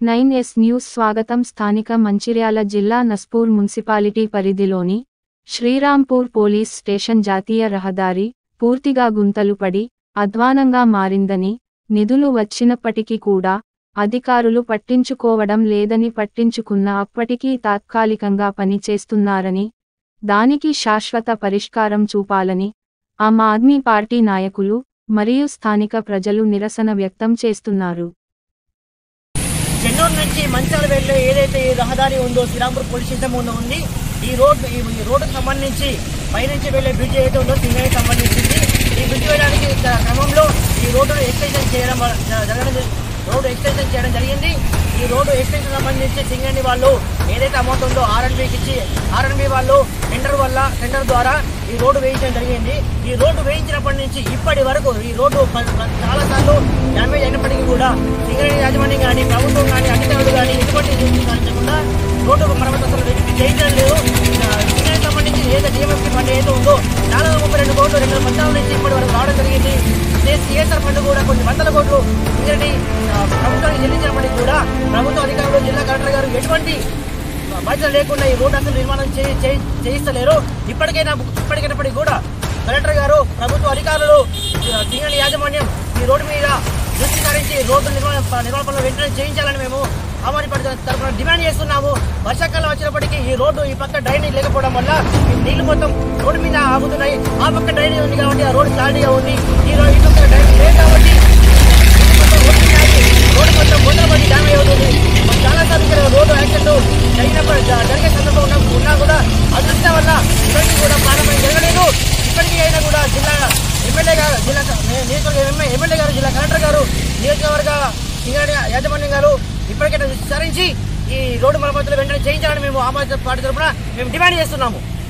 nine yes news స్వాగతం స్థానిక మంచిర్యాల జిల్లా నస్పూర్ మున్సిపాలిటీ పరిధిలోని శ్రీరాంపూర్ పోలీస్ స్టేషన్ జాతీయ రహదారి పూర్తిగా గుంతలు పడి అధ్వానంగా మారిందని నిధులు వచ్చినప్పటికీ కూడా అధికారులు పట్టించుకోవడం లేదని పట్టించుకున్న అప్పటికీ తాత్కాలికంగా పనిచేస్తున్నారని దానికి శాశ్వత పరిష్కారం చూపాలని ఆమ్ ఆద్మీ పార్టీ నాయకులు మరియు స్థానిక ప్రజలు నిరసన వ్యక్తం చేస్తున్నారు చెన్నూరు నుంచి మంచాల వెళ్ళే ఏదైతే ఈ రహదారి ఉందో శ్రీరాంపూర్ పోలీస్ స్టేషన్ ముందు ఉంది ఈ రోడ్ ఈ ఈ రోడ్డుకు సంబంధించి పైనుంచి వెళ్ళే బ్రిడ్జ్ ఏదైతే ఉందో సింగకి సంబంధించింది ఈ బ్రిడ్జ్ వేయడానికి క- క్రమంలో ఈ రోడ్డును ఎక్స్టెన్షన్ చేయడం వల్ల- జ- జరగడం జరి- రోడ్డు ఎక్స్టెన్షన్ చేయడం జరిగింది ఈ రోడ్డు ఎక్స్టెన్షన్ సంబంధించి సింగండి వాళ్ళు ఏదైతే అమౌంట్ ఉందో ఆర్ఎన్బికి ఇచ్చి ఆర్ఎన్బి వాళ్ళు టెండర్ వల్ల టెండర్ ద్వారా ఈ రోడ్డు వేయించడం జరిగింది ఈ రోడ్డు వేయించినప్పటి నుంచి ఇప్పటి వరకు ఈ రోడ్డు ప- ప- చాలా సార్లు డ్యామేజ్ అయినప్పటికీ కూడా సింగరేణి యాజమాన్యం కానీ ప్రభుత్వం కానీ అధికారులు కానీ ఎటువంటి చూపించకుండా రోడ్డు మరమ్మతు అసలు చేయించడం లేదు సింగరేణి సంబంధించి ఏదో జీఎంఎఫ్సీ ఫండ్ ఏదో ఉందో చాలా ముప్పై రెండు కోట్లు రెండు వేల పంతొమ్మిది నుంచి ఇప్పటి వరకు రావడం జరిగింది సిఎస్ఆర్ ఫండ్ కూడా కొన్ని వందల కోట్లు సింగరేణి ఆ, ప్రభుత్వానికి చెల్లించినప్పటికీ కూడా ప్రభుత్వ అధికారులు జిల్లా కలెక్టర్ గారు ఎటువంటి బాధ్యత లేకుండా ఈ రోడ్డు అసలు నిర్మాణం చేయి- చేయి- చేయిస్తలేరు ఇప్పటికైనా ఇప్పటికైనప్పటికీ కూడా కలెక్టర్ గారు ప్రభుత్వ అధికారులు సింగల్ యాజమాన్యం ఈ రోడ్డు మీద దృష్టి సారించి రోడ్డు నిర్మాణ నిర్మాణ పనులు వెంటనే చేయించాలని మేము ఆమారి పడి తరఫున డిమాండ్ చేస్తున్నాము వర్షాకాలం వచ్చినప్పటికీ ఈ రోడ్డు ఈ పక్క డ్రైనేజ్ లేకపోవడం వల్ల ఈ నీళ్లు మొత్తం రోడ్డు మీద ఆగుతున్నాయి ఆ పక్క డ్రైనేజ్ ఉంది కాబట్టి ఆ రోడ్డు క్లారిటీగా ఉంది ఈ రోడ్డు ఇటు పక్క డ్రైనేజ్ లేదు కాబట్టి రోడ్డు మొత్తం ముందరపడి డ్యామేజ్ అవుతుంది మరి చాలా సార్లు ఇక్కడ రోడ్డు యాక్సిడెంట్ జరిగినప్పుడు జ- జరిగే సందర్భం ఉన్న ఉన్నా కూడా అదృష్టం వల్ల ఇప్పటికీ కూడా ప్రారంభం జరగలేదు ఇప్పటికీ అయినా కూడా జిల్లా ఎమ్మెల్యే గారు జిల్లా నే- నియోజకవర్గ ఎమ్మె- ఎమ్మెల్యే గారు జిల్లా కలెక్టర్ గారు నియోజకవర్గ సింగరేణి యాజమాన్యం గారు ఇప్పటికైనా విచారించి ఈ రోడ్డు మరమ్మతులు వెంటనే చేయించాలని మేము ఆమ్ ఆద్మీ పార్టీ తరఫున మేము డిమాండ్ చేస్తున్నాము